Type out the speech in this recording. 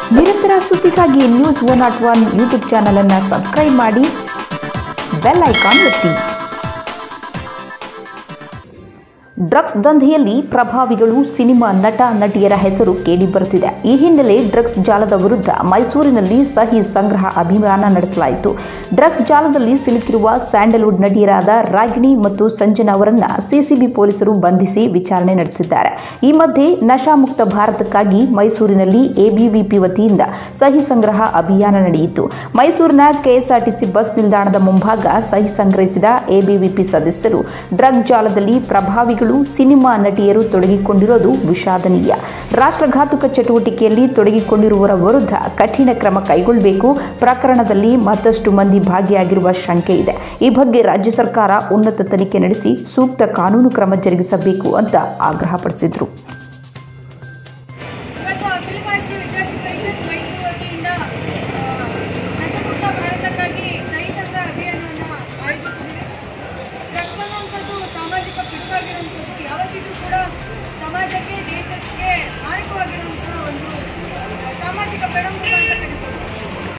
ನಿರಂತರ ಸುದ್ದಿಗಾಗಿ news one not one YouTube ಚಾನಲನ್ನು ಸಬ್ಸ್ಕ್ರೈಬ್ ಮಾಡಿ ಬೆಲ್ ಐಕಾನ್ ಒತ್ತಿ ಡ್ರಗ್ಸ್ ದಂಧೆಯಲ್ಲಿ ಪ್ರಭಾವಿಗಳು ಸಿನಿಮಾ ನಟ ನಟಿಯರ ಹೆಸರು ಕೇಳಿ ಬರುತ್ತಿದೆ ಈ ಹಿನ್ನೆಲೆ ಡ್ರಗ್ಸ್ ಜಾಲದ ವಿರುದ್ಧ ಮೈಸೂರಿನಲ್ಲಿ ಸಹಿ ಸಂಗ್ರಹ ಅಭಿಯಾನ ನಡೆಸಲಾಯಿತು ಡ್ರಗ್ಸ್ ಜಾಲದಲ್ಲಿ ಸಿಲುಕಿರುವ ಸ್ಯಾಂಡಲ್ವುಡ್ ನಟಿಯರಾದ ರಾಗಿಣಿ ಮತ್ತು ಸಂಜನಾ ಅವರನ್ನ ಸಿಸಿಬಿ ಪೊಲೀಸರು ಬಂಧಿಸಿ ವಿಚಾರಣೆ ನಡೆಸಿದ್ದಾರೆ ಈ ಮಧ್ಯೆ ನಶಾಮುಕ್ತ ಭಾರತಕ್ಕಾಗಿ ಮೈಸೂರಿನಲ್ಲಿ ಎಬಿವಿಪಿ ವತಿಯಿಂದ ಸಹಿ ಸಂಗ್ರಹ ಅಭಿಯಾನ ನಡೆಯಿತು ಮೈಸೂರಿನ ಕೆಎಸ್ಆರ್ಟಿಸಿ ಬಸ್ ನಿಲ್ದಾಣದ ಮುಂಭಾಗ ಸಹಿ ಸಂಗ್ರಹಿಸಿದ ಎಬಿವಿಪಿ ಸದಸ್ಯರು ಡ್ರಗ್ ಜಾಲದಲ್ಲಿ ಪ್ರಭಾವಿಗಳು ಸಿನಿಮಾ ನಟಿಯರು ತೊಡಗಿಕೊಂಡಿರೋದು ವಿಷಾದನೀಯ ರಾಷ್ಟ್ರಘಾತುಕ ಚಟುವಟಿಕೆಯಲ್ಲಿ ತೊಡಗಿಕೊಂಡಿರುವವರ ವಿರುದ್ಧ ಕಠಿಣ ಕ್ರಮ ಕೈಗೊಳ್ಳಬೇಕು ಪ್ರಕರಣದಲ್ಲಿ ಮತ್ತಷ್ಟು ಮಂದಿ ಭಾಗಿಯಾಗಿರುವ ಶಂಕೆ ಇದೆ ಈ ಬಗ್ಗೆ ರಾಜ್ಯ ಸರ್ಕಾರ ಉನ್ನತ ತನಿಖೆ ನಡೆಸಿ ಸೂಕ್ತ ಕಾನೂನು ಕ್ರಮ ಜರುಗಿಸಬೇಕು ಅಂತ ಆಗ್ರಹಪಡಿಸಿದರು